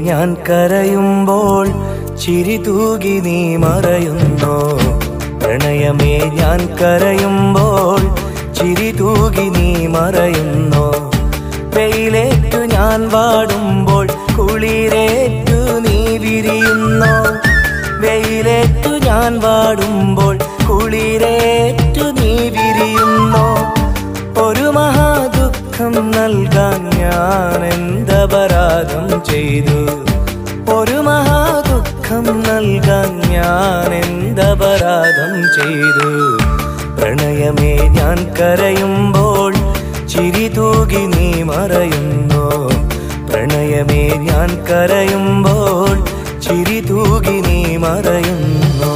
ഞാൻ കരയുമ്പോൾ ചിരി തൂകി നീ മറയുന്നോ പ്രണയമേ ഞാൻ കരയുമ്പോൾ ചിരി തൂകി നീ മറയുന്നോ വെയിലേറ്റു ഞാൻ വാടുമ്പോൾ കുളിരേറ്റു നീ വിരിയുന്നോ വെയിലേറ്റു ഞാൻ വാടുമ്പോൾ കുളിരേറ്റു നീ വിരിയുന്നോ ഒരു മഹാദുഃഖം നൽകാൻ ഞാൻ എന്തപരാധം ചെയ്തു ഒരു മഹാദുഃഖം നൽകാൻ ഞാൻ എന്തപരാധം ചെയ്തു പ്രണയമേ ഞാൻ കരയുമ്പോൾ ചിരി തൂകി നീ മറയുന്നോ പ്രണയമേ ഞാൻ കരയുമ്പോൾ ചിരി തൂകി നീ മറയുന്നോ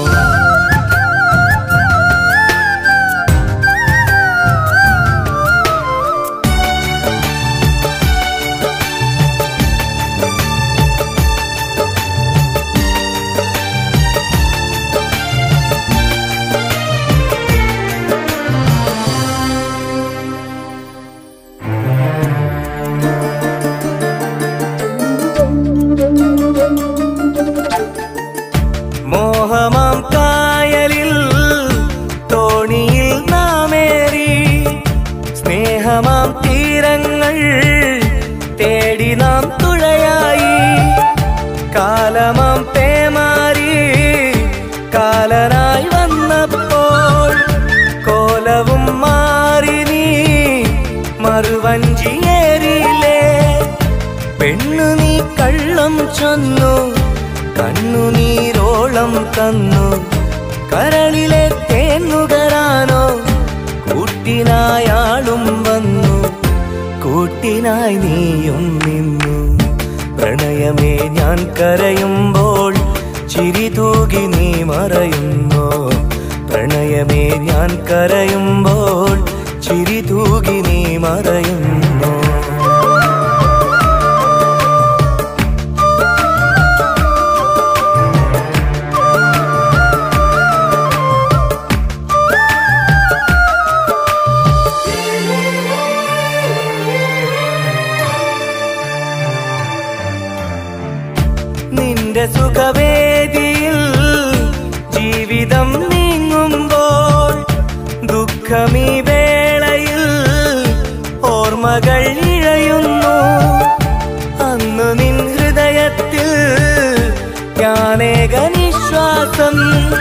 മോഹമാം കായലിൽ തോണിയിൽ നാമേറി സ്നേഹമാം തീരങ്ങൾ തേടി നാം തുഴയായി കാലമാം പേമാരി കാലനായി വന്നപ്പോൾ കോലവും മാറി നീ മറുവഞ്ചിയേറിയില്ലേ പെണ്ണു നീ കള്ളം ചൊന്നു കണ്ണുനീരോളം തന്നു കരളിലെ തേന്നുകരാനോ കൂട്ടിനായാളും വന്നു കൂട്ടിനായി നീയും നിന്നു പ്രണയമേ ഞാൻ കരയുമ്പോൾ ചിരി തൂകി നീ മറയുന്നോ പ്രണയമേ ഞാൻ കരയുമ്പോൾ ചിരി തൂകി നീ മറയുന്നോ നിന്റെ സുഖവേദിയിൽ ജീവിതം നീങ്ങുമ്പോൾ ദുഃഖമീ വേളയിൽ ഓർമ്മകൾ ഇഴയുന്നു അന്ന് നിൻ ഹൃദയത്തിൽ ഞാനേക നിശ്വാസം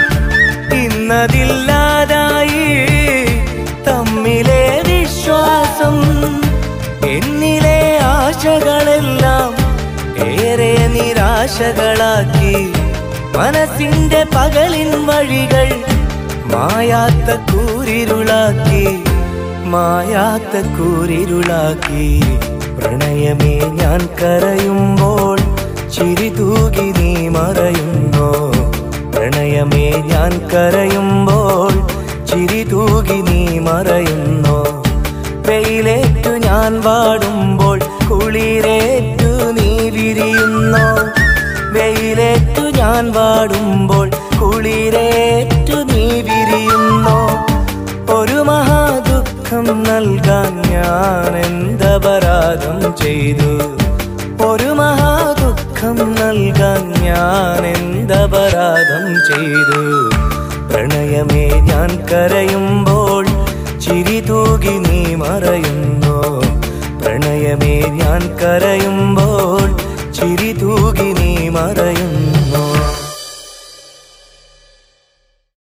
ഇന്നതില്ലാതായി തമ്മിലെ വിശ്വാസം എന്നിലെ ആശകളെല്ലാം ഏറെ നിരാശകളാക്കി മനസ്സിന്റെ പകലിൻ വഴികൾ മായാത്ത കൂരിരുളാക്കി മായാത്ത കൂരിരുളാക്കി പ്രണയമേ ഞാൻ കരയുമ്പോൾ ചിരി തൂകി നീ മറയുന്നോ പ്രണയമേ ഞാൻ കരയുമ്പോൾ ചിരി തൂകി നീ മറയുന്നോ വെയിലേറ്റു ഞാൻ വാടുമ്പോൾ കുളിരേറ്റു നീ വിരിയുന്നോ വെയിലേറ്റു ഞാൻ വാടുമ്പോൾ കുളിരേറ്റു നീ വിരിയുന്നോ ഒരു മഹാദുഃഖം നൽകാൻ ഞാൻ എന്തപരാധം ചെയ്തു ഒരു മഹാദുഃഖം നൽകാൻ ഞാൻ എന്തപരാധം ചെയ്തു പ്രണയമേ ഞാൻ കരയുമ്പോൾ ചിരി തൂകി നീ മറയുന്നോ പ്രണയമേ ഞാൻ കരയുമ്പോൾ ചിരി തൂകി നീ മറയുന്നു